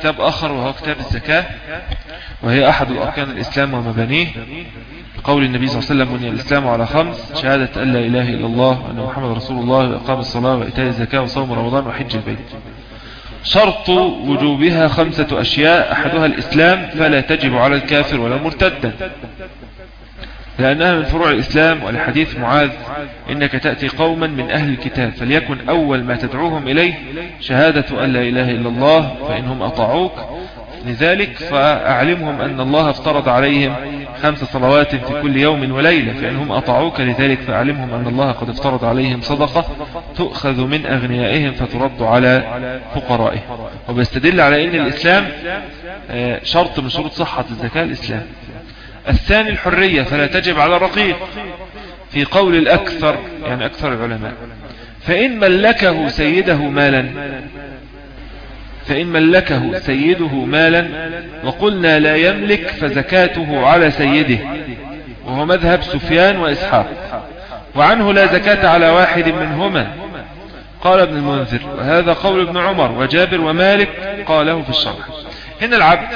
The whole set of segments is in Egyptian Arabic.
كتاب آخر وهو كتاب الزكاة وهي أحد الأركان الإسلام ومبانيه قول النبي صلى الله عليه وسلم بني الإسلام على خمس شهادة أن لا إله إلا الله وأن محمد رسول الله وإقام الصلاة وإيتاء الزكاة وصوم رمضان وحج البيت شرط وجوبها خمسة أشياء أحدها الإسلام فلا تجب على الكافر ولا مرتدا لأنها من فروع الإسلام ولحديث معاذ إنك تأتي قوما من أهل الكتاب فليكن أول ما تدعوهم إليه شهادة أن لا إله إلا الله فإنهم أطاعوك لذلك فأعلمهم أن الله افترض عليهم خمس صلوات في كل يوم وليلة فإنهم أطاعوك لذلك فأعلمهم أن الله قد افترض عليهم صدقة تؤخذ من أغنيائهم فترد على فقرائهم وبيستدل على أن الإسلام آه، شرط من شروط صحة الزكاة الإسلام الثاني الحرية فلا تجب على الرقيق في قول الأكثر يعني أكثر العلماء فإن ملكه سيده مالا فإن ملكه سيده مالا وقلنا لا يملك فزكاته على سيده وهو مذهب سفيان وإسحاق وعنه لا زكاة على واحد منهما قال ابن المنذر وهذا قول ابن عمر وجابر ومالك قاله في الشرح هنا العبد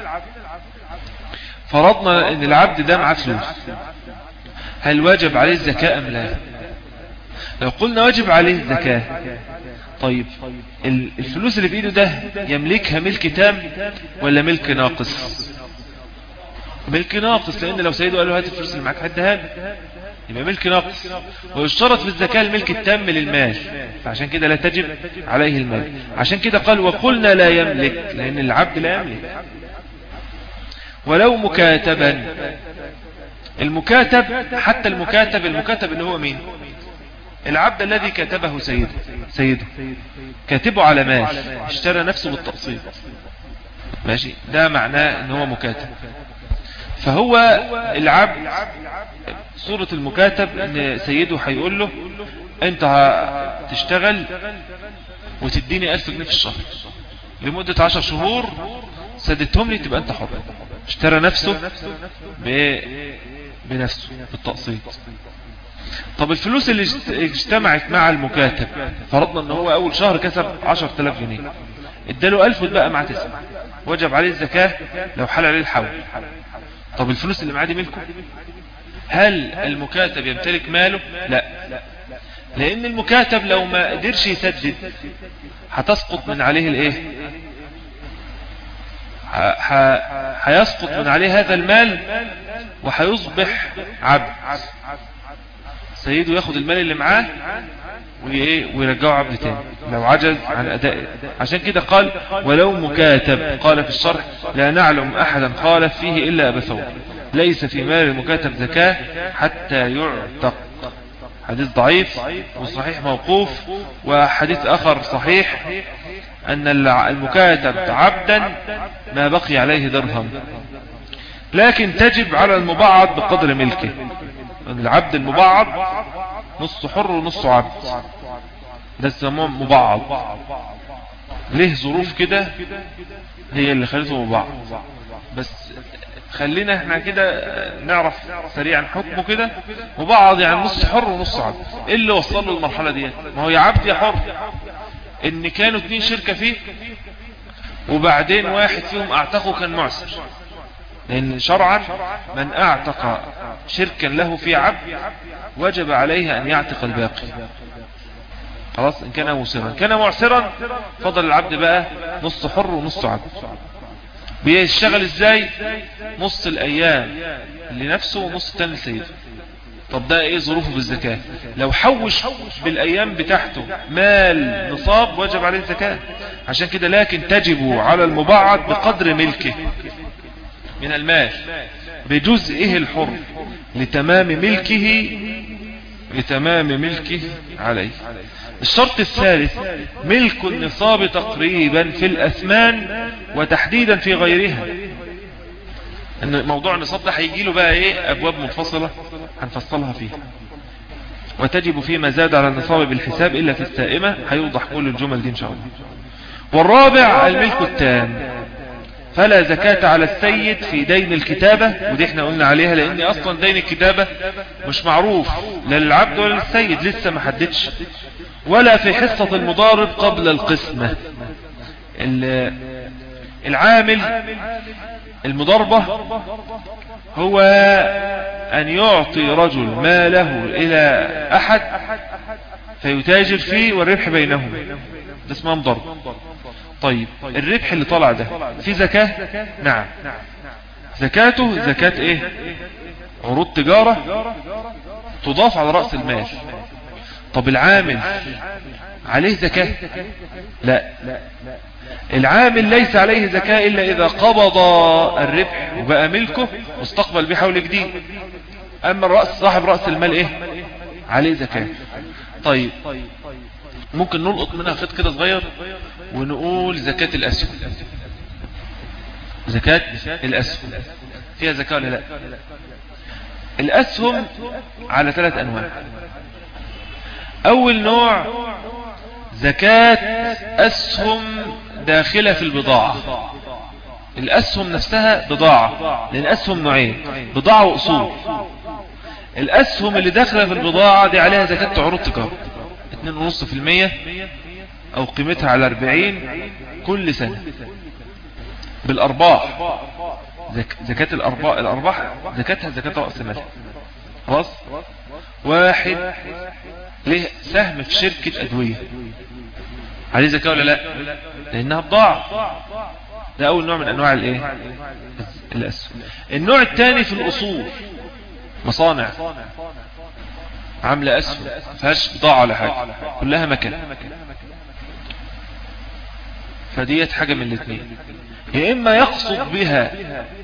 فرضنا ان العبد ده معاه فلوس هل واجب عليه الزكاة ام لا لو قلنا واجب عليه الزكاة طيب الفلوس اللي بإيده ده يملكها ملك تام ولا ملك ناقص ملك ناقص لأن لو سيده قال له هات الفلوس اللي معاك هدها يبقى ملك ناقص ويشترط في الزكاة الملك التام للمال فعشان كده لا تجب عليه المال عشان كده قال وقلنا لا يملك لأن العبد لا يملك ولو مكاتبا المكاتب حتى المكاتب المكاتب اللي هو مين العبد الذي كتبه سيده سيده كاتبه على مال اشترى نفسه بالتقسيط ماشي ده معناه ان هو مكاتب فهو العبد صورة المكاتب ان سيده هيقول له انت هتشتغل وتديني الف جنيه في الشهر لمدة عشر شهور سددتهم لي تبقى انت حر اشترى نفسه بنفسه بالتقسيط طب الفلوس اللي اجتمعت مع المكاتب فرضنا ان هو اول شهر كسب عشر تلاف جنيه اداله الف وتبقى مع تسعة وجب عليه الزكاة لو حل عليه الحول طب الفلوس اللي معاه دي ملكه هل المكاتب يمتلك ماله لا لان المكاتب لو ما قدرش يسدد هتسقط من عليه الايه هيسقط من عليه هذا المال وهيصبح عبد سيده ياخد المال اللي معاه ويرجعه عبد تاني لو عجز عن أدائه عشان كده قال ولو مكاتب قال في الشرح لا نعلم أحدا قال فيه إلا أبا ثور ليس في مال المكاتب زكاة حتى يعتق حديث ضعيف وصحيح موقوف وحديث آخر صحيح أن المكاتب عبدا ما بقي عليه درهم لكن تجب على المبعض بقدر ملكه العبد المبعض نص حر ونص عبد ده يسموه مبعض ليه ظروف كده هي اللي خلته مبعض بس خلينا احنا كده نعرف سريعا حكمه كده مبعض يعني نص حر ونص عبد ايه اللي وصل له المرحلة دي ما هو يا عبد يا حر ان كانوا اتنين شركة فيه وبعدين واحد فيهم اعتقه كان معسر لأن شرعا من اعتق شركا له في عبد وجب عليه أن يعتق الباقي خلاص إن كان مسرا كان معسرا فضل العبد بقى نص حر ونص عبد بيشتغل ازاي نص الأيام لنفسه ونص التاني لسيده طب ده ايه ظروفه بالزكاة لو حوش بالايام بتاعته مال نصاب وجب عليه الزكاة عشان كده لكن تجب على المبعض بقدر ملكه من المال بجزئه الحر لتمام ملكه لتمام ملكه عليه الشرط الثالث ملك النصاب تقريبا في الأثمان وتحديدا في غيرها ان موضوع النصاب ده هيجي له بقى ايه ابواب منفصلة هنفصلها فيها وتجب فيما زاد على النصاب بالحساب الا في السائمة هيوضح كل الجمل دي ان شاء الله والرابع الملك التام فلا زكاة على السيد في دين الكتابة ودي احنا قلنا عليها لان اصلا دين الكتابة مش معروف لا للعبد ولا للسيد لسه ما حددش ولا في حصة المضارب قبل القسمة العامل المضاربة هو أن يعطي رجل ماله إلى أحد فيتاجر فيه والربح بينهم ده اسمها مضاربة طيب الربح اللي طلع ده في زكاة نعم زكاته زكاة ايه عروض تجارة تضاف على رأس المال طب العامل عليه زكاة لا العامل ليس عليه زكاة إلا إذا قبض الربح وبقى ملكه واستقبل بحول جديد أما الرأس صاحب رأس المال إيه عليه زكاة طيب ممكن نلقط منها خط كده صغير ونقول زكاة الأسهم زكاة الأسهم فيها زكاة ولا لا الأسهم على ثلاث أنواع أول نوع زكاة أسهم داخلة في البضاعة الأسهم نفسها بضاعة لأن أسهم نوعين بضاعة وأصول الأسهم اللي داخلة في البضاعة دي عليها زكاة عروض تجارة 2.5% أو قيمتها على 40 كل سنة بالأرباح زكاة الأرباح, الأرباح زكاتها زكاة رأس مال خلاص واحد ليه سهم في شركة أدوية عليه زكاة ولا لا لأنها بضاعة ده أول نوع من أنواع الإيه الأسهم النوع الثاني في الأصول مصانع عاملة أسهم فهاش بضاعة ولا حاجة كلها مكان فديت حاجة من الاثنين يا إما يقصد بها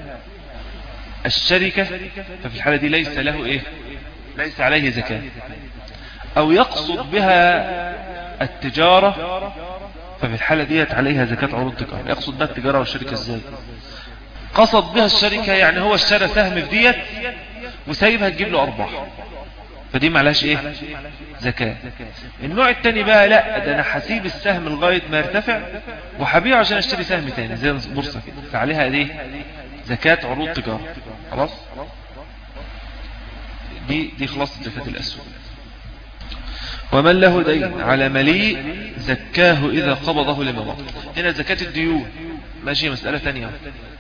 الشركة ففي الحالة دي ليس له إيه ليس عليه زكاة أو يقصد بها التجارة ففي الحالة ديت عليها زكاة عروض تجارة يقصد بها التجارة والشركة ازاي قصد بها الشركة يعني هو اشترى سهم في ديت وسايبها تجيب له أرباح فدي معلاش ايه زكاة النوع التاني بقى لا ده انا هسيب السهم لغاية ما يرتفع وهبيعه عشان اشتري سهم تاني زي البورصة فعليها ايه زكاة عروض تجارة خلاص دي دي خلاصة زكاة الأسود ومن له دين على مليء زكاه إذا قبضه لمضى هنا زكاة الديون ماشي مسألة ثانية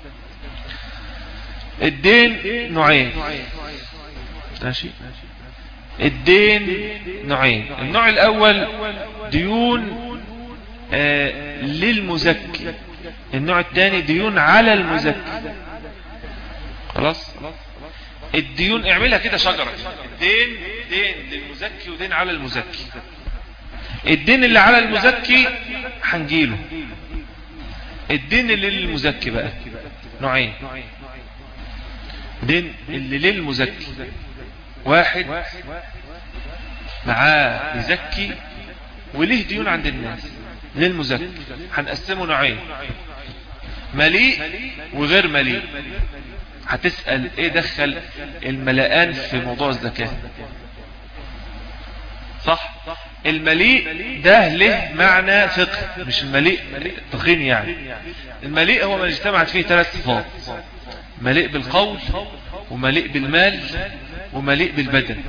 الدين نوعين ماشي الدين نوعين النوع الأول ديون آه للمزكي النوع الثاني ديون على المزكي خلاص الديون اعملها كده شجرة الدين دين للمزكي ودين على المزكي الدين اللي على المزكي هنجيله الدين اللي للمزكي بقى نوعين دين اللي للمزكي واحد معاه يزكي وليه ديون عند الناس للمزكي هنقسمه نوعين مليء وغير مليء هتسأل ايه دخل الملآن في موضوع الزكاة صح المليء ده له معنى فقه مش المليء تخين يعني المليء هو ما اجتمعت فيه ثلاث صفات مليء بالقول ومليء بالمال ومليء بالبدن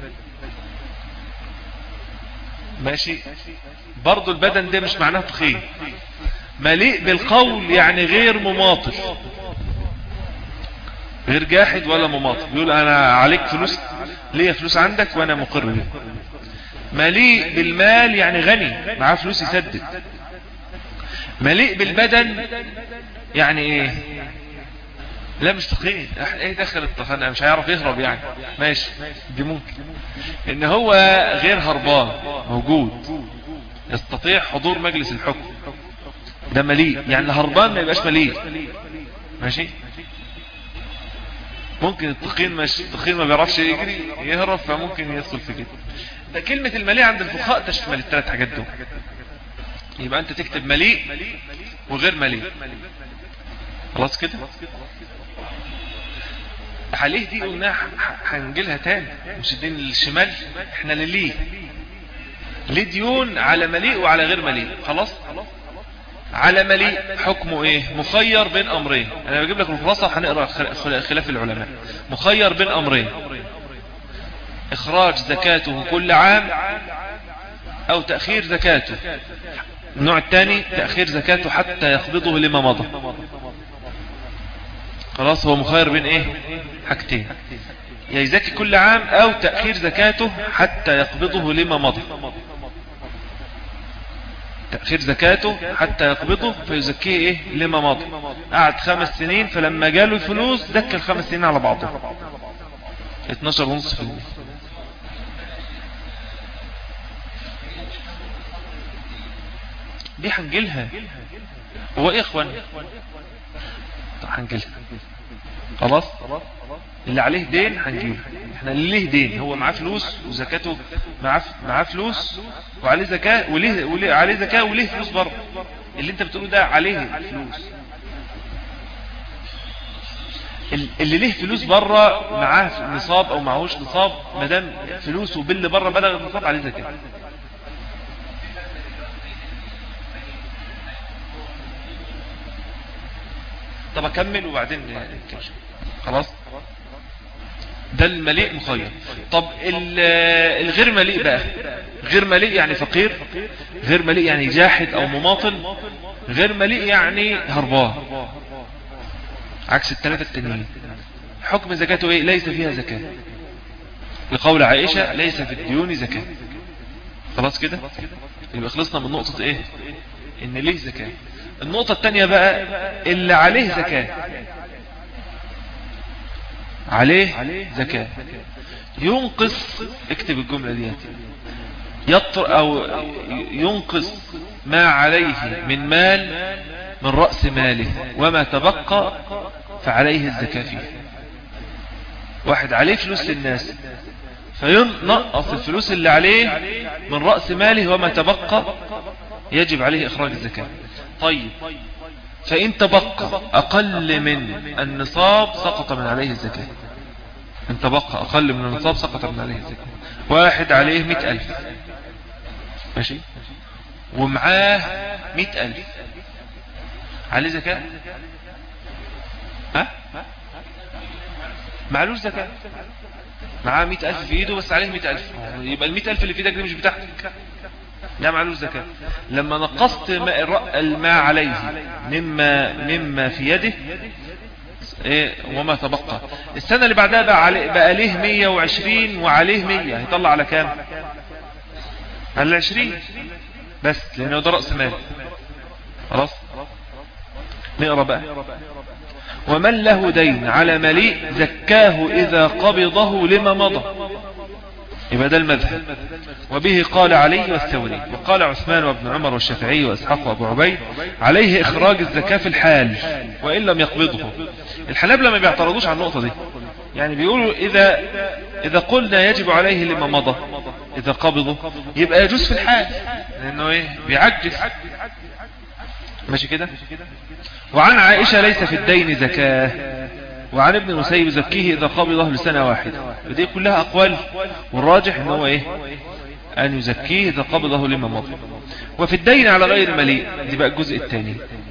ماشي برضو البدن ده مش معناه تخين مليء بالقول يعني غير مماطل غير جاحد ولا مماطل بيقول انا عليك فلوس ليا فلوس عندك وانا مقر بيه مليء بالمال يعني غني معاه فلوس يسدد مليء بالبدن يعني ايه لا مش تقيل ايه دخل الطخان مش هيعرف يهرب يعني ماشي دي ممكن ان هو غير هربان موجود يستطيع حضور مجلس الحكم ده مليء يعني هربان ما يبقاش مليء ماشي ممكن التخين مش التخين ما بيعرفش يجري يهرب فممكن يدخل في كده ده كلمة المليء عند الفقهاء تشمل الثلاث حاجات دول يبقى انت تكتب مليء وغير مليء خلاص كده عليه دي قلنا هنجيلها تاني مش الدين الشمال احنا لليه ليه ديون على مليء وعلى غير مليء خلاص على مليء حكمه ايه مخير بين امرين انا بجيب لك الخلاصه وهنقرا خلاف العلماء مخير بين امرين اخراج زكاته كل عام او تاخير زكاته النوع الثاني تأخير زكاته حتى يقبضه لما مضى خلاص هو مخير بين ايه حاجتين يا يزكي كل عام او تأخير زكاته حتى يقبضه لما مضى تأخير زكاته حتى يقبضه فيزكيه ايه لما مضى قعد خمس سنين فلما جاله الفلوس زكى الخمس سنين على بعضه 12 ونص في المية دي هنجيلها هو ايه اخوان طب هنجيلها خلاص اللي عليه دين هنجيله احنا اللي ليه دين هو معاه فلوس وزكاته معاه معاه فلوس وعليه زكاه وليه, وليه عليه زكاه وليه فلوس برضه اللي انت بتقوله ده عليه فلوس اللي ليه فلوس بره معاه نصاب او معهوش نصاب ما دام فلوسه باللي بره بلغ النصاب عليه زكاه طب اكمل وبعدين نتكلم خلاص ده المليء مخير طب الغير مليء بقى غير مليء يعني فقير غير مليء يعني جاحد او مماطل غير مليء يعني هربان عكس الثلاثة التانيين حكم زكاته ايه ليس فيها زكاة لقول عائشة ليس في الديون زكاة خلاص كده يبقى خلصنا من نقطة ايه ان ليه زكاة النقطة التانية بقى اللي عليه زكاة عليه زكاة ينقص اكتب الجملة دي يطر او ينقص ما عليه من مال من رأس ماله وما تبقى فعليه الزكاة فيه واحد عليه فلوس للناس فينقص الفلوس اللي عليه من رأس ماله وما تبقى يجب عليه إخراج الزكاة طيب فإن تبقى أقل من النصاب سقط من عليه الزكاة إن تبقى أقل من النصاب سقط من عليه الزكاة واحد عليه مئة ألف ماشي ومعاه مئة ألف عليه زكاة ها معلوش زكاة معاه مئة ألف في إيده بس عليه مئة ألف يبقى المئة ألف اللي في إيدك دي مش بتاعتك لا معلوش زكاة لما نقصت الماء عليه مما, مما في يده ايه وما تبقى السنة اللي بعدها بقى, عليه بقى ليه 120 وعليه 100 هيطلع على كام على 20 بس لانه ده رأس مال خلاص نقرأ بقى ومن له دين على مليء زكاه إذا قبضه لما مضى يبقى ده المذهب وبه قال علي والثوري وقال عثمان وابن عمر والشافعي واسحاق وابو عبيد عليه اخراج الزكاة في الحال وان لم يقبضه الحنابلة ما بيعترضوش على النقطة دي يعني بيقولوا اذا اذا قلنا يجب عليه لما مضى اذا قبضه يبقى يجوز في الحال لانه ايه بيعجز ماشي كده وعن عائشة ليس في الدين زكاة وعن ابن المسيب زكيه إذا قبضه لسنة واحدة ودي كلها أقوال والراجح أنه هو إيه أن يزكيه إذا قبضه لما مضى وفي الدين على غير المليء دي بقى الجزء الثاني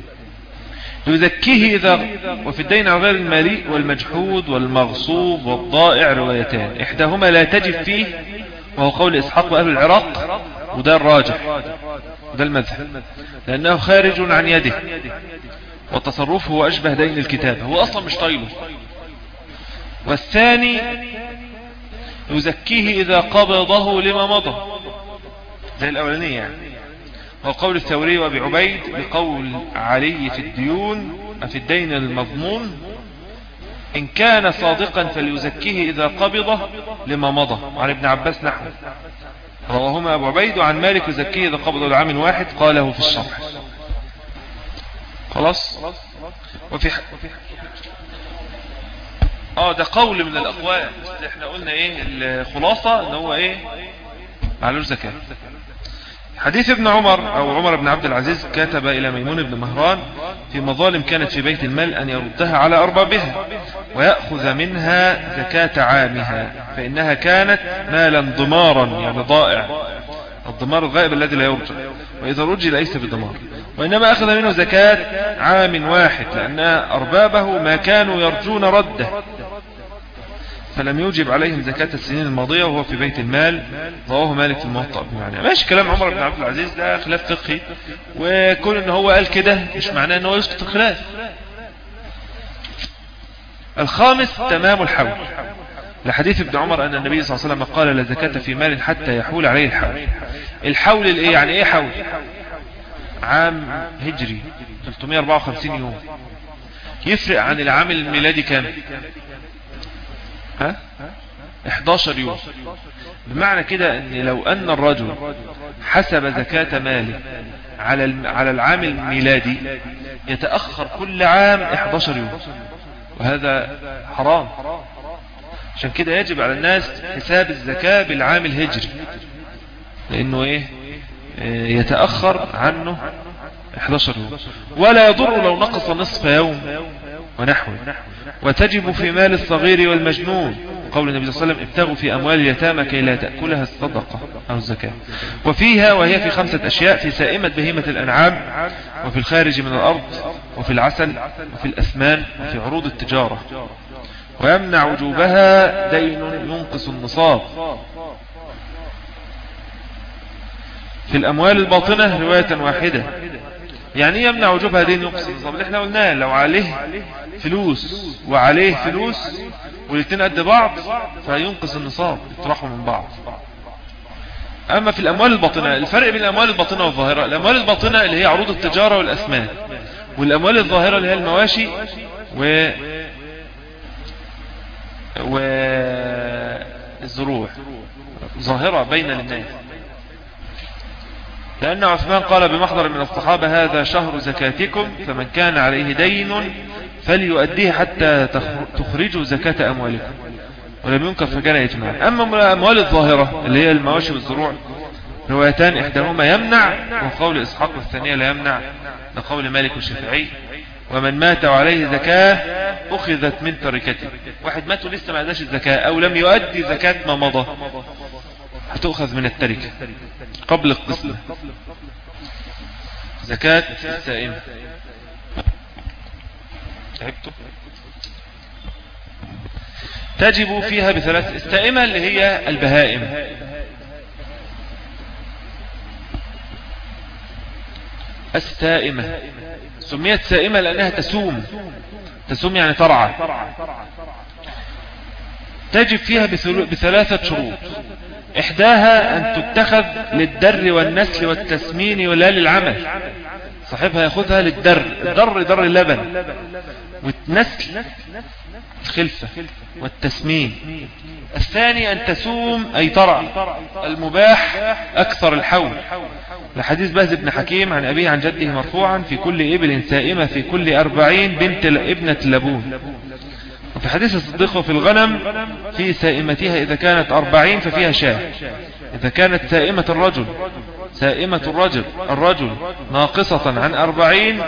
يزكيه إذا وفي الدين على غير المليء والمجحود والمغصوب والضائع روايتان إحداهما لا تجب فيه وهو قول إسحاق وأهل العراق وده الراجح وده المذهب لأنه خارج عن يده وتصرفه هو أشبه دين الكتاب هو أصلا مش طايله والثاني يزكيه إذا قبضه لما مضى زي الأولانية يعني هو قول الثوري وابي عبيد بقول علي في الديون في الدين المضمون إن كان صادقا فليزكيه إذا قبضه لما مضى عن ابن عباس نحو رواهما أبو عبيد وعن مالك يزكيه إذا قبضه لعام واحد قاله في الشرح خلاص وفي ح... اه ده قول من الاقوال بس احنا قلنا ايه الخلاصة ان هو ايه معلوش زكاة حديث ابن عمر او عمر بن عبد العزيز كتب الى ميمون بن مهران في مظالم كانت في بيت المال ان يردها على اربابها ويأخذ منها زكاة عامها فانها كانت مالا ضمارا يعني ضائع الضمار الغائب الذي لا يرجع وإذا رجي ليس بضمار وإنما أخذ منه زكاة عام واحد لأن أربابه ما كانوا يرجون رده فلم يوجب عليهم زكاة السنين الماضية وهو في بيت المال رواه مالك الموطأ بمعنى ماشي كلام عمر بن عبد العزيز ده خلاف فقهي وكون ان هو قال كده مش معناه ان هو يسقط الخلاف الخامس تمام الحول لحديث ابن عمر أن النبي صلى الله عليه وسلم قال لا زكاة في مال حتى يحول عليه الحول الحول الايه يعني ايه حول عام هجري 354 يوم يفرق عن العام الميلادي كام ها 11 يوم بمعنى كده ان لو ان الرجل حسب زكاة ماله على على العام الميلادي يتأخر كل عام 11 يوم وهذا حرام عشان كده يجب على الناس حساب الزكاة بالعام الهجري لانه ايه يتأخر عنه 11 يوم ولا يضر لو نقص نصف يوم ونحوه وتجب في مال الصغير والمجنون قول النبي صلى الله عليه وسلم ابتغوا في أموال اليتامى كي لا تأكلها الصدقة أو الزكاة وفيها وهي في خمسة أشياء في سائمة بهيمة الأنعام وفي الخارج من الأرض وفي العسل وفي الأثمان وفي عروض التجارة ويمنع وجوبها دين ينقص النصاب في الأموال الباطنة رواية واحدة يعني يمنع وجوبها دين ينقص النصاب اللي احنا قلناه لو عليه فلوس وعليه فلوس والاثنين قد بعض فينقص النصاب يطرحوا من بعض أما في الأموال الباطنة الفرق بين الأموال الباطنة والظاهرة الأموال الباطنة اللي هي عروض التجارة والأثمان والأموال الظاهرة اللي هي المواشي و والزروع ظاهرة بين الناس لأن عثمان قال بمحضر من الصحابة هذا شهر زكاتكم فمن كان عليه دين فليؤديه حتى تخرجوا زكاة أموالكم ولم ينكر فكان إجماع أما الأموال الظاهرة اللي هي المواشي والزروع روايتان إحداهما يمنع وقول إسحاق والثانية لا يمنع لقول مالك الشافعي ومن مات وعليه زكاة أخذت من تركته واحد مات ولسه ما أداش الزكاة أو لم يؤدي زكاة ما مضى هتؤخذ من التركة قبل القسمة زكاة السائمة تعبتوا تجب فيها بثلاث السائمة اللي هي البهائم السائمة سميت سائمة لأنها تسوم تسوم يعني ترعى تجب فيها بثلاثة شروط إحداها أن تتخذ للدر والنسل والتسمين ولا للعمل صاحبها ياخذها للدر الدر در اللبن والنسل الخلفة والتسمين الثاني أن تسوم أي ترى المباح أكثر الحول لحديث باز بن حكيم عن أبيه عن جده مرفوعا في كل إبل سائمة في كل أربعين بنت ابنة لبون وفي حديث الصديق في الغنم في سائمتها إذا كانت أربعين ففيها شاه إذا كانت سائمة الرجل سائمة الرجل الرجل ناقصة عن أربعين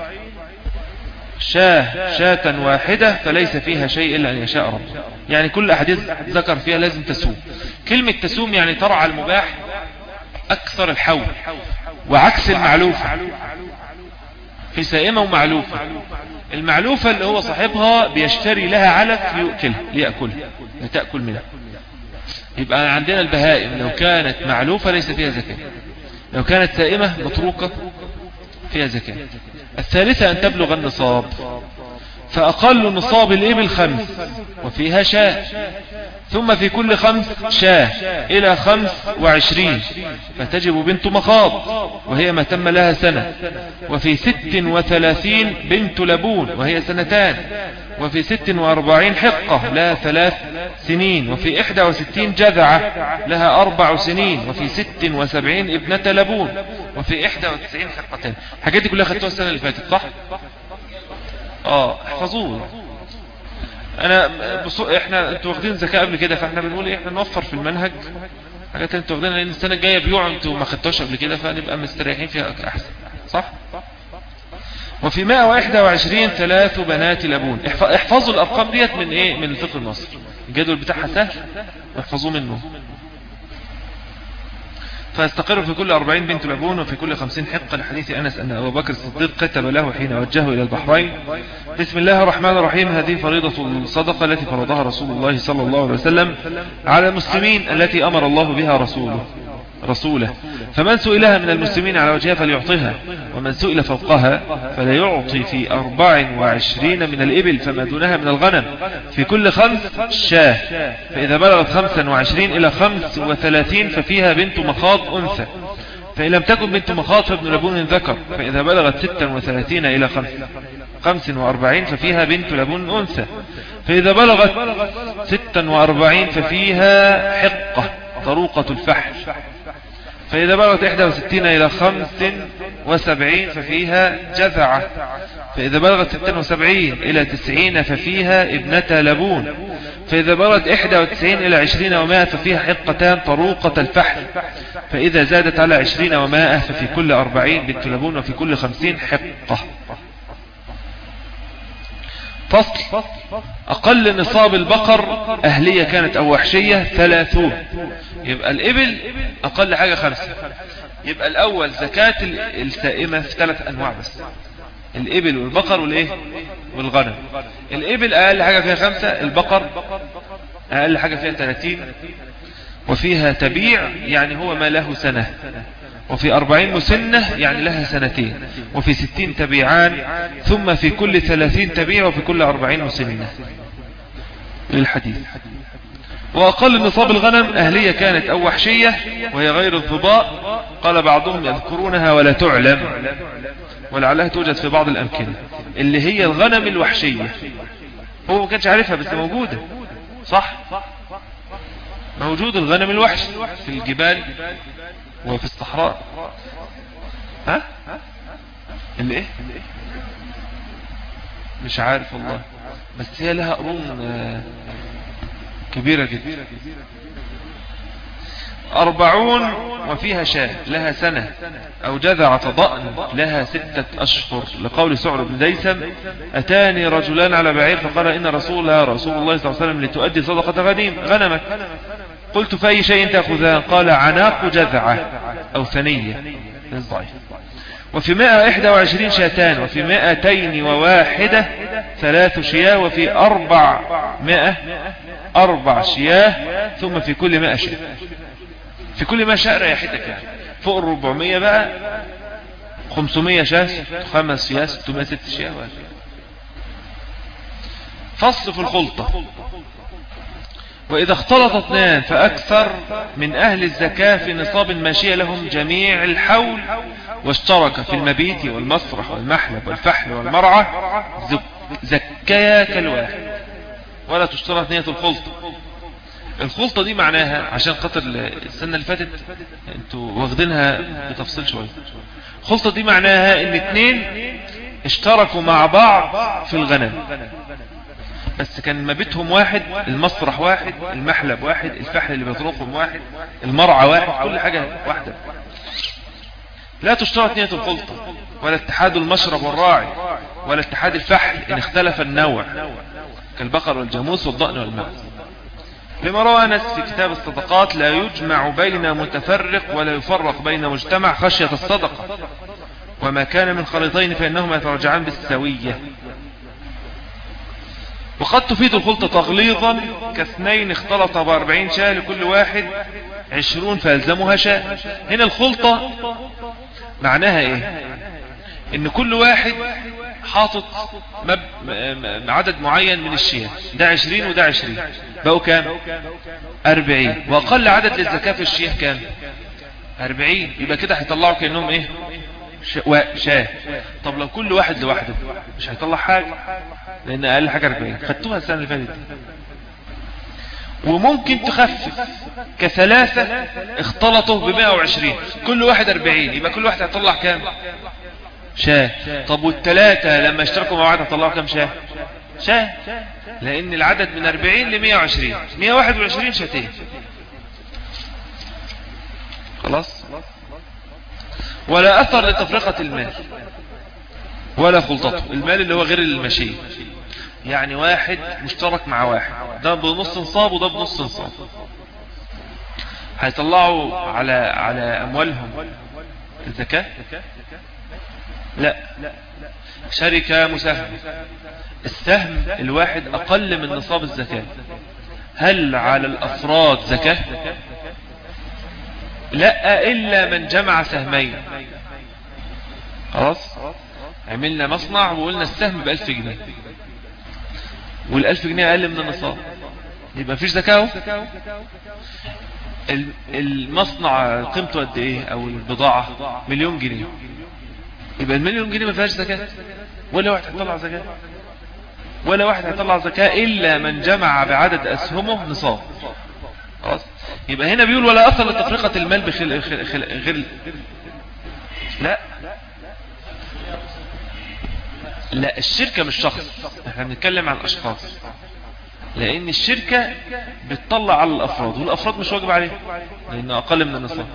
شاه شاة واحدة فليس فيها شيء إلا أن يشاء رب يعني كل أحاديث ذكر فيها لازم تسوم كلمة تسوم يعني ترعى المباح أكثر الحول وعكس المعلوفة في سائمة ومعلوفة المعلوفة اللي هو صاحبها بيشتري لها علف ليأكلها ليأكلها لتأكل منها يبقى عندنا البهائم لو كانت معلوفة ليس فيها زكاة لو كانت سائمة متروكة فيها زكاة الثالثة أن تبلغ النصاب فأقل نصاب الإبل خمس وفيها شاة ثم في كل خمس شاة إلى خمس وعشرين فتجب بنت مخاض وهي ما تم لها سنة وفي ست وثلاثين بنت لبون وهي سنتان وفي ست واربعين حقة لها ثلاث سنين وفي احدى وستين جذعة لها اربع سنين وفي ست وسبعين ابنة لبون وفي احدى وتسعين حقتين الحاجات دي كلها خدتوها السنة اللي فاتت صح اه احفظوه انا بصو... احنا انتوا واخدين زكاة قبل كده فاحنا بنقول ايه احنا نوفر في المنهج حاجات انتوا واخدينها لان السنة الجاية بيوع انتوا ما خدتوش قبل كده فنبقى مستريحين فيها احسن صح وفي 121 ثلاث بنات لبون احفظوا الارقام ديت من ايه من الفقه المصري الجدول بتاعها سهل واحفظوه منه فيستقر في كل أربعين بنت لبون وفي كل خمسين حقة لحديث أنس أن أبو بكر الصديق كتب له حين وجهه إلى البحرين بسم الله الرحمن الرحيم هذه فريضة الصدقة التي فرضها رسول الله صلى الله عليه وسلم على المسلمين التي أمر الله بها رسوله رسوله فمن سئلها من المسلمين على وجهها فليعطيها ومن سئل فوقها فلا يعطي في أربع وعشرين من الإبل فما دونها من الغنم في كل خمس شاه فإذا بلغت خمسا وعشرين إلى خمس وثلاثين ففيها بنت مخاض أنثى فإن لم تكن بنت مخاض فابن لبون ذكر فإذا بلغت ستا وثلاثين إلى خمس خمس وأربعين ففيها بنت لبون أنثى فإذا بلغت ستا وأربعين ففيها حقة طروقة الفحل فإذا بلغت 61 إلى 75 ففيها جذعة فإذا بلغت 76 إلى 90 ففيها ابنة لبون فإذا بلغت 91 إلى 20 ومائة ففيها حقتان طروقة الفحل فإذا زادت على 20 ومائة ففي كل 40 بنت لبون وفي كل 50 حقة فصل أقل نصاب البقر أهلية كانت أو وحشية ثلاثون يبقى الإبل أقل حاجة خمسة يبقى الأول زكاة السائمة في ثلاث أنواع بس الإبل والبقر والإيه والغنم الإبل أقل حاجة فيها خمسة البقر أقل حاجة فيها ثلاثين وفيها تبيع يعني هو ما له سنة وفي أربعين مسنة يعني لها سنتين وفي ستين تبيعان ثم في كل ثلاثين تبيع وفي كل أربعين مسنة للحديث وأقل نصاب الغنم أهلية كانت أو وحشية وهي غير الضباء قال بعضهم يذكرونها ولا تعلم ولعلها توجد في بعض الأمكنة اللي هي الغنم الوحشية هو ما كانش عارفها بس موجودة صح موجود الغنم الوحش في الجبال وفي الصحراء ها اللي ايه مش عارف والله بس هي لها قرون آه، كبيرة جدا أربعون وفيها شاه لها سنة أو جذعة ضأن لها ستة أشهر لقول سعر بن ديسم أتاني رجلان على بعير فقال إن رسولها رسول الله صلى الله عليه وسلم لتؤدي صدقة غنيم غنمك قلت فأي شيء تأخذها قال عناق جذعة أو ثنية ضعيف وفي مائة إحدى وعشرين شاتان وفي مائتين وواحدة ثلاث شياه وفي أربع مائة أربع شياه ثم في كل مائة شياه في كل ما شاء ريحتك يعني فوق الربعمية بقى خمسمية شاه خمس شياه ستمائة ست شياه فصل في الخلطة وإذا اختلط اثنان فأكثر من أهل الزكاة في نصاب ماشية لهم جميع الحول واشترك في المبيت والمسرح والمحلب والفحل والمرعى زكيا كالواحد ولا تشترط نية الخلطة الخلطة دي معناها عشان خاطر السنة اللي فاتت انتوا واخدينها بتفصيل شوية الخلطة دي معناها ان اتنين اشتركوا مع بعض في الغنم بس كان مبيتهم واحد المسرح واحد المحلب واحد الفحل اللي بيطرقهم واحد المرعى واحد كل حاجة واحدة لا تشترط نية الخلطة ولا اتحاد المشرب والراعي ولا اتحاد الفحل ان اختلف النوع كالبقر والجاموس والضأن والمعز لما روى أنس في كتاب الصدقات لا يجمع بين متفرق ولا يفرق بين مجتمع خشية الصدقة وما كان من خليطين فإنهما يترجعان بالسوية وقد تفيد الخلطة تغليظا كاثنين اختلط بأربعين شاة لكل واحد عشرون فالزمها شاة هنا الخلطة معناها ايه ان كل واحد حاطط مب... عدد معين من الشياه ده عشرين وده عشرين بقوا كام اربعين واقل عدد للزكاة في الشياه كام اربعين يبقى كده هيطلعوا كأنهم ايه شاه طب لو كل واحد لوحده مش هيطلع حاجة لان اقل حاجة 40 خدتوها السنة اللي فاتت وممكن تخفف كثلاثة اختلطوا ب 120 كل واحد 40 يبقى كل واحد هيطلع كام شاه طب والثلاثة لما اشتركوا مع بعض هيطلعوا كام شاه شاه لان العدد من 40 ل 120 121 شاتين خلاص ولا أثر لتفرقة المال ولا خلطته المال اللي هو غير المشي يعني واحد مشترك مع واحد ده بنص نصاب وده بنص نصاب هيطلعوا على على أموالهم الزكاة لا شركة مساهمة السهم الواحد أقل من نصاب الزكاة هل على الأفراد زكاة لا إلا من جمع سهمين خلاص عملنا مصنع وقلنا السهم بألف جنيه والألف جنيه أقل من النصاب يبقى فيش زكاة المصنع قيمته قد ايه او البضاعة مليون جنيه يبقى المليون جنيه ما فيهاش زكاة ولا واحد هيطلع زكاة ولا واحد هيطلع زكاة الا من جمع بعدد اسهمه نصاب خلاص يبقى هنا بيقول ولا اثر لتفرقة المال بخل غير لا لا الشركة مش شخص احنا بنتكلم عن اشخاص لان الشركة بتطلع على الافراد والافراد مش واجب عليه لانه اقل من النصاب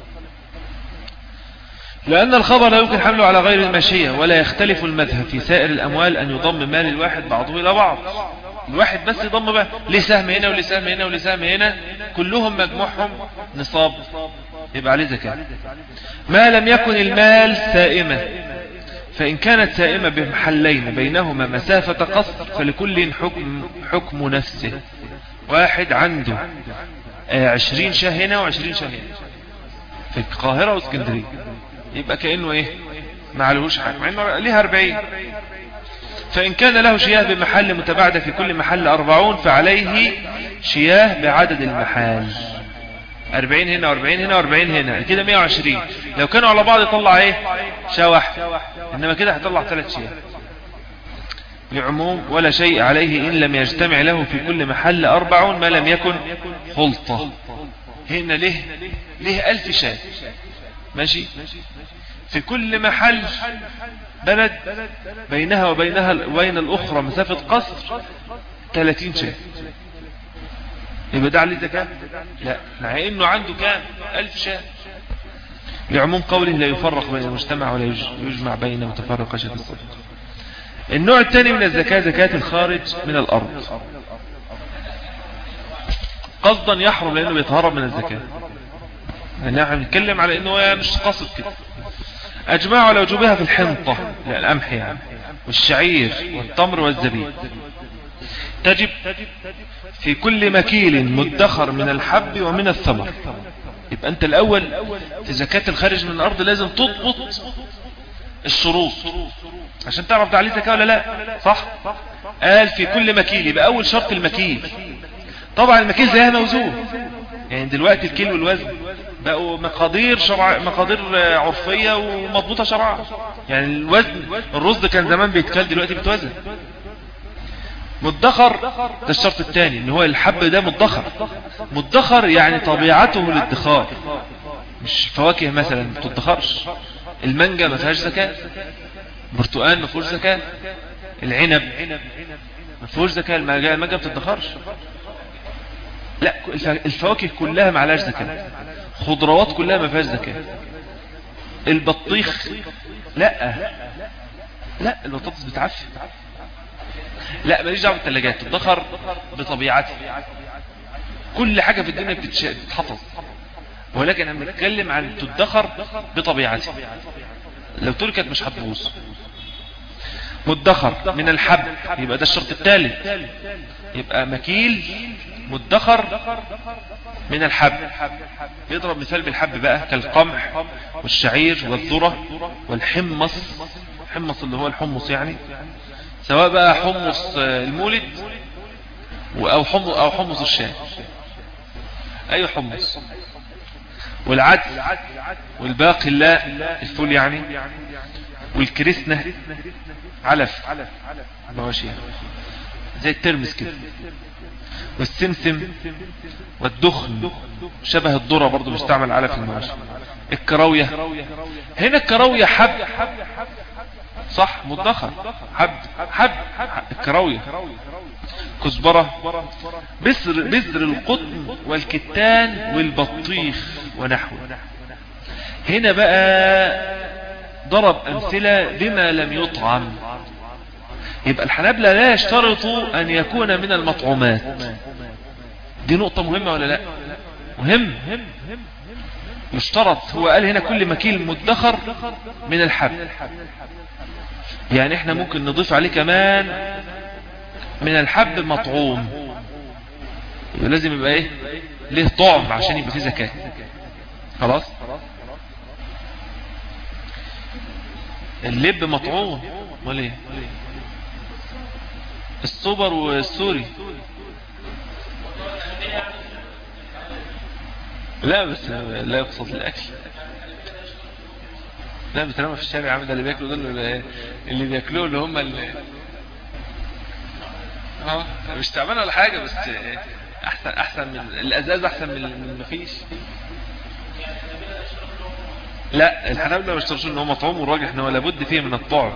لأن الخبر لا يمكن حمله على غير الماشية ولا يختلف المذهب في سائر الأموال أن يضم مال الواحد بعضه إلى بعض الواحد بس يضم بقى ليه سهم هنا وليه سهم هنا وليه سهم هنا كلهم مجموعهم نصاب يبقى عليه زكاة ما لم يكن المال سائمة فإن كانت سائمة بمحلين بينهما مسافة قصر فلكل حكم, حكم نفسه واحد عنده عشرين شاه هنا وعشرين شاه هنا في القاهرة واسكندرية يبقى كأنه ايه ما عليهوش حاجة مع انه ليها اربعين فإن كان له شياه بمحل متباعدة في كل محل أربعون فعليه شياه بعدد المحال أربعين هنا وأربعين هنا وأربعين هنا كده مية وعشرين لو كانوا على بعض يطلع ايه شاه واحد إنما كده هيطلع ثلاث شياه لعموم ولا شيء عليه إن لم يجتمع له في كل محل أربعون ما لم يكن خلطة هنا له له ألف شاه ماشي في كل محل بلد بينها وبينها وبين الأخرى مسافة قصر 30 شاه يبقى ده عليه زكاة لا مع انه عنده كام ألف شاه لعموم قوله لا يفرق بين المجتمع ولا يجمع بين متفرقة شاه الصدق النوع الثاني من الزكاة زكاة الخارج من الأرض قصدا يحرم لأنه بيتهرب من الزكاة يعني احنا بنتكلم على انه مش قصد كده اجمعوا على وجوبها في الحنطة لا القمح يعني والشعير والتمر والزبيب تجب في كل مكيل مدخر من الحب ومن الثمر يبقى انت الاول في زكاة الخارج من الارض لازم تضبط الشروط عشان تعرف ده عليه زكاة ولا لا صح قال في كل مكيل يبقى اول شرط المكيل طبعا المكيل زيها موزون يعني دلوقتي الكيل والوزن بقوا مقادير شرع مقادير عرفية ومضبوطة شرعا يعني الوزن الرز كان زمان بيتكال دلوقتي بيتوزن مدخر ده الشرط الثاني ان هو الحب ده مدخر مدخر يعني طبيعته الادخار مش فواكه مثلا ما بتدخرش المانجا ما فيهاش زكاة برتقال ما فيهوش زكاة العنب ما فيهوش زكاة المانجا ما بتدخرش لا الفواكه كلها ما عليهاش زكاة خضروات كلها ما فيهاش زكاة البطيخ لا لا البطاطس بتعفي لا ماليش دعوه بالثلاجات تدخر بطبيعتها كل حاجة في الدنيا بتتحفظ ولكن انا بنتكلم عن تدخر بطبيعتها لو تركت مش هتبوظ مدخر من الحب يبقى ده الشرط الثالث يبقى مكيل مدخر من الحب يضرب مثال بالحب بقى كالقمح والشعير والذرة والحمص حمص اللي هو الحمص يعني سواء بقى حمص المولد او حمص او حمص الشام اي حمص والعدس والباقي لا الفول يعني والكريسنة علف مواشي زي الترمس كده والسمسم والدخن شبه الذرة برضو بيستعمل علف المواشي الكراوية هنا الكراوية حب صح مدخر حب حب الكراوية كزبرة بذر بذر القطن والكتان والبطيخ ونحوه هنا بقى ضرب أمثلة بما لم يطعم يبقى الحنابلة لا يشترطوا أن يكون من المطعومات دي نقطة مهمة ولا لا مهم يشترط هو قال هنا كل مكيل مدخر من الحب يعني احنا ممكن نضيف عليه كمان من الحب مطعوم لازم يبقى ايه ليه طعم عشان يبقى فيه زكاة خلاص اللب مطعوم امال ايه السوبر والسوري لا بس لا يقصد الاكل لا بترمى في الشارع عامل ده اللي بياكلوا دول اللي بياكلوه اللي هم اللي اه مش تعبان ولا حاجه بس احسن احسن من الازاز احسن من من مفيش لا الحنابلة ما بيشترطوش ان هو مطعوم والراجح ان هو لابد فيه من الطعم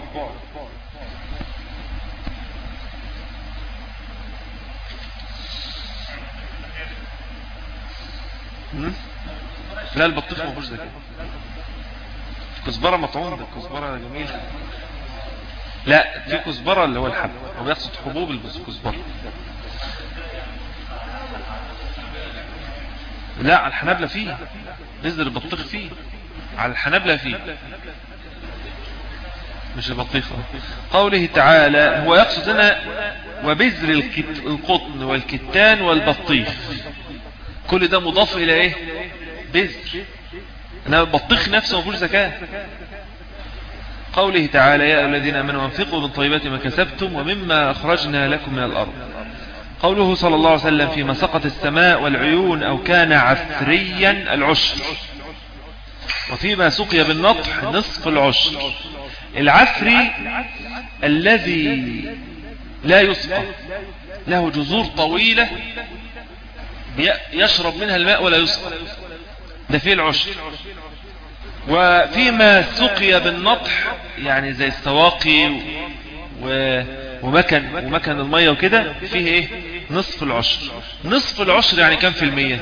لا البطيخ ما فيهوش زكاه كزبره مطعوم ده كزبره جميل لا في كزبره اللي هو الحب هو بيقصد حبوب الكزبره لا على الحنابلة فيه بذر البطيخ فيه على الحنابلة فيه مش البطيخ قوله تعالى هو يقصد هنا وبذر القطن والكتان والبطيخ كل ده مضاف الى ايه بذر انما البطيخ نفسه ما فيهوش زكاه قوله تعالى يا الذين امنوا انفقوا من طيبات ما كسبتم ومما اخرجنا لكم من الارض قوله صلى الله عليه وسلم فيما سقط السماء والعيون أو كان عثريا العشر وفيما سقي بالنطح نصف العشر العثري الذي لا يسقى له جذور طويلة يشرب منها الماء ولا يسقى ده فيه العشر وفيما سقي بالنطح يعني زي السواقي و ومكن ومكن المية وكده فيه ايه نصف العشر نصف العشر يعني كم في المية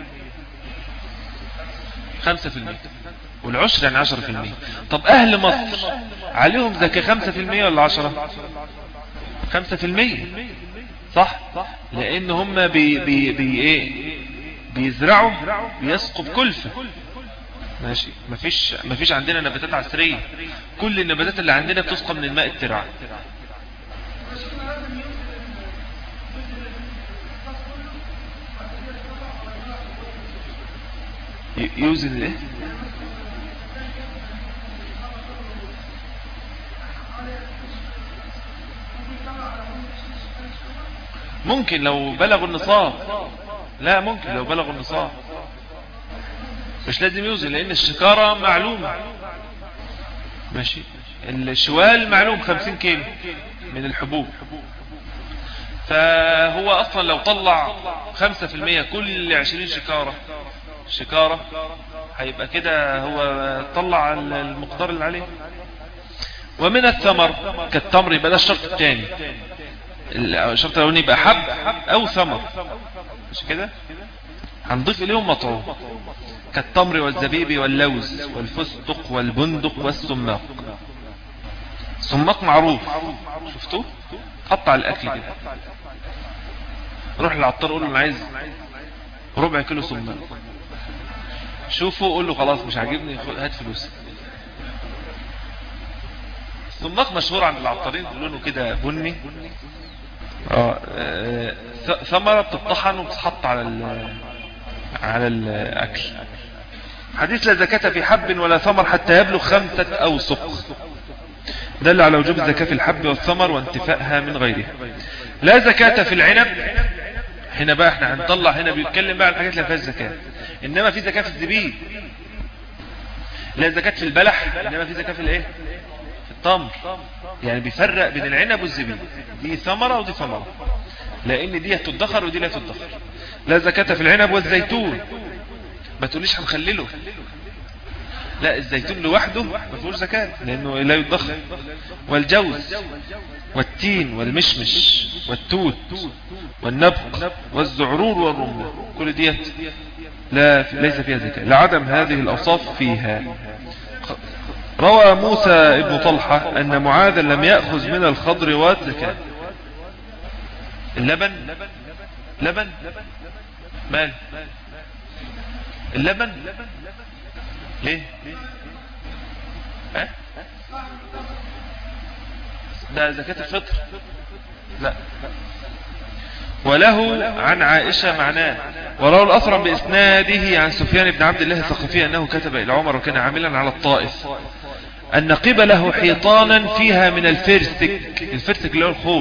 خمسة في المية والعشر يعني عشرة في المية طب اهل مصر عليهم زكاة خمسة في المية ولا عشرة خمسة في المية صح لان هم بي بي بي ايه بيزرعوا بيسقوا بكلفة ماشي مفيش مفيش عندنا نباتات عسرية كل النباتات اللي عندنا بتسقى من الماء الترعة يوزن ايه ممكن لو بلغوا النصاب لا ممكن لو بلغوا النصاب مش لازم يوزن لان الشكارة معلومة ماشي الشوال معلوم خمسين كيلو من الحبوب فهو اصلا لو طلع خمسة في المية كل عشرين شكارة شكارة هيبقى كده هو طلع المقدار اللي عليه ومن الثمر كالتمر يبقى ده الشرط الثاني الشرط الاولاني يبقى حب او ثمر مش كده هنضيف اليهم مطعوم كالتمر والزبيب واللوز والفستق والبندق والسماق السماق معروف شفتوه قطع الاكل كده روح للعطار قول له انا عايز ربع كيلو سماق شوفه قول له خلاص مش عاجبني هات فلوس السماق مشهور عند العطارين لونه كده بني اه ثمرة بتطحن وبتتحط على على الاكل حديث لا زكاة في حب ولا ثمر حتى يبلغ خمسة اوسق دل على وجوب الزكاة في الحب والثمر وانتفائها من غيرها لا زكاة في العنب هنا بقى احنا هنطلع هنا بيتكلم بقى عن الحاجات اللي فيها الزكاة انما في زكاة في الزبيب لا زكاة في البلح انما في زكاة في الايه في التمر يعني بيفرق بين العنب والزبيب دي ثمرة ودي ثمرة لان دي هتدخر ودي لا تدخر لا زكاة في العنب والزيتون ما تقوليش هنخلله لا الزيتون لوحده ما فيهوش زكاة لانه لا يدخر والجوز والتين والمشمش والتوت والنبق والزعرور والرمان كل ديت لا ليس فيها زكاة لعدم هذه الأوصاف فيها روى موسى ابن طلحة أن معاذا لم يأخذ من الخضروات زكاة اللبن لبن مال اللبن ليه ها ده زكاة الفطر لا وله عن عائشة معناه وروى الأثرم بإسناده عن سفيان بن عبد الله الثقفي أنه كتب إلى عمر وكان عاملا على الطائف أن قبله حيطانا فيها من الفرسك الفرسك اللي هو الخوف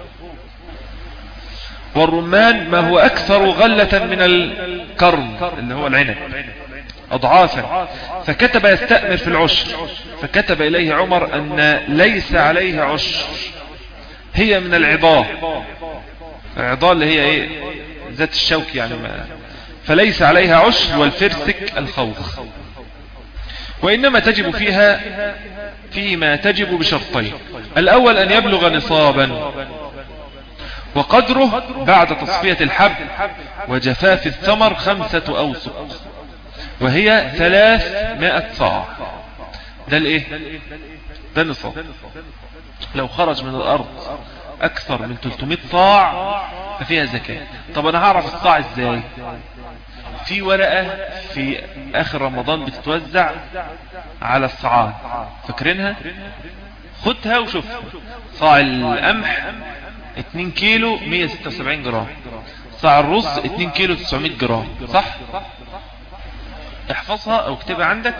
والرمان ما هو أكثر غلة من الكرم اللي هو العنب أضعافا فكتب يستأمر في العشر فكتب إليه عمر أن ليس عليه عشر هي من العضاء العضاء اللي هي ايه ذات الشوك يعني ما فليس عليها عشر والفرسك الخوخ وإنما تجب فيها فيما تجب بشرطين الأول أن يبلغ نصابا وقدره بعد تصفية الحب وجفاف الثمر خمسة أوسق وهي ثلاثمائة صاع ده الايه ده النصاب لو خرج من الأرض أكثر من 300 صاع ففيها زكاة طب أنا هعرف الصاع إزاي في ورقة في آخر رمضان بتتوزع على الصعاد فاكرينها خدها وشوف صاع القمح 2 كيلو 176 جرام صاع الرز 2 كيلو 900 جرام صح احفظها او اكتبها عندك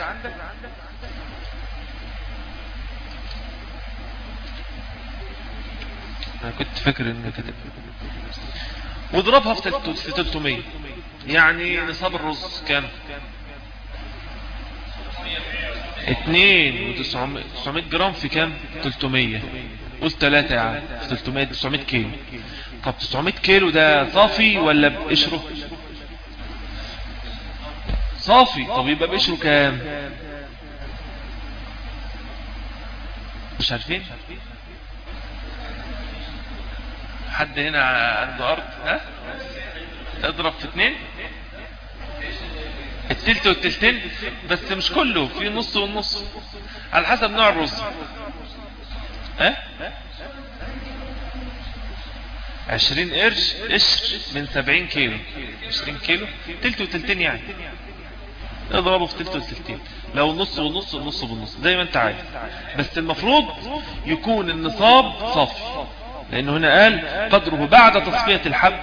انا كنت فاكر ان كتب واضربها في 300 يعني نصاب الرز كام اتنين وتسعمائة جرام في كام 300 قول ثلاثة يعني في 300 900 كيلو طب 900 كيلو ده صافي ولا بقشره صافي طب يبقى بقشره كام مش عارفين حد هنا عنده ارض ها اضرب في اتنين التلت والتلتين بس مش كله في نص والنص على حسب نوع الرز ها عشرين قرش قشر من سبعين كيلو عشرين كيلو تلت وتلتين يعني اضربه في تلت وتلتين لو نص ونص ونص بالنص زي ما انت عايز بس المفروض يكون النصاب صافي لانه هنا قال قدره بعد تصفية الحب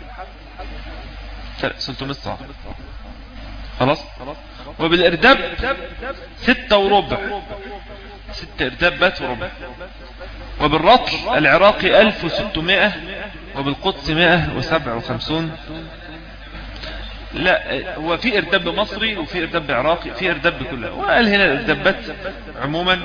600 صاع خلاص وبالارداب ستة وربع ستة اردابات وربع وبالرطل العراقي 1600 وبالقدس 157 لا هو في ارداب مصري وفي ارداب عراقي في ارداب كلها وقال هنا الاردابات عموما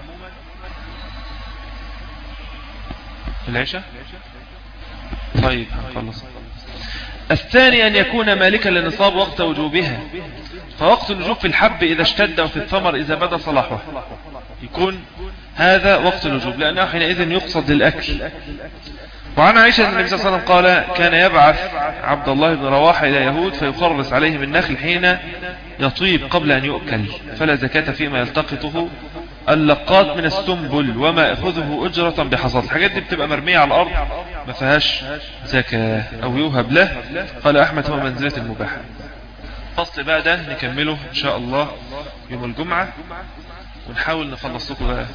العشاء طيب هنخلص الثاني أن يكون مالكا لنصاب وقت وجوبها فوقت الوجوب في الحب إذا اشتد وفي الثمر إذا بدا صلاحه يكون هذا وقت الوجوب لأنه حينئذ يقصد للأكل وعن عائشة النبي صلى الله عليه وسلم قال كان يبعث عبد الله بن رواحة إلى يهود فيخرص عليهم النخل حين يطيب قبل أن يؤكل فلا زكاة فيما يلتقطه اللقات من السنبل وما يأخذه أجرة بحصاد الحاجات دي بتبقى مرمية على الأرض ما فيهاش زكاة أو يوهب له قال أحمد هو منزلة المباحة فصل بقى ده نكمله إن شاء الله يوم الجمعة ونحاول نخلص لكم بقى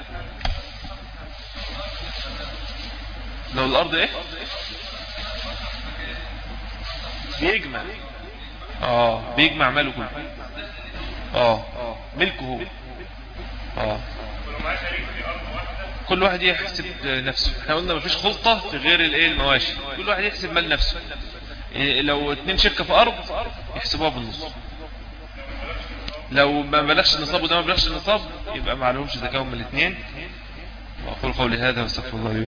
لو الأرض إيه بيجمع اه بيجمع ماله كله اه ملكه هو اه كل واحد يحسب نفسه احنا قلنا مفيش خلطة في غير الايه المواشي كل واحد يحسب مال نفسه إيه لو اتنين شركة في ارض يحسبوها بالنص لو ما بلغش النصاب وده ما بلغش النصاب يبقى ما عليهمش زكاهم من الاثنين واقول قولي هذا واستغفر الله لي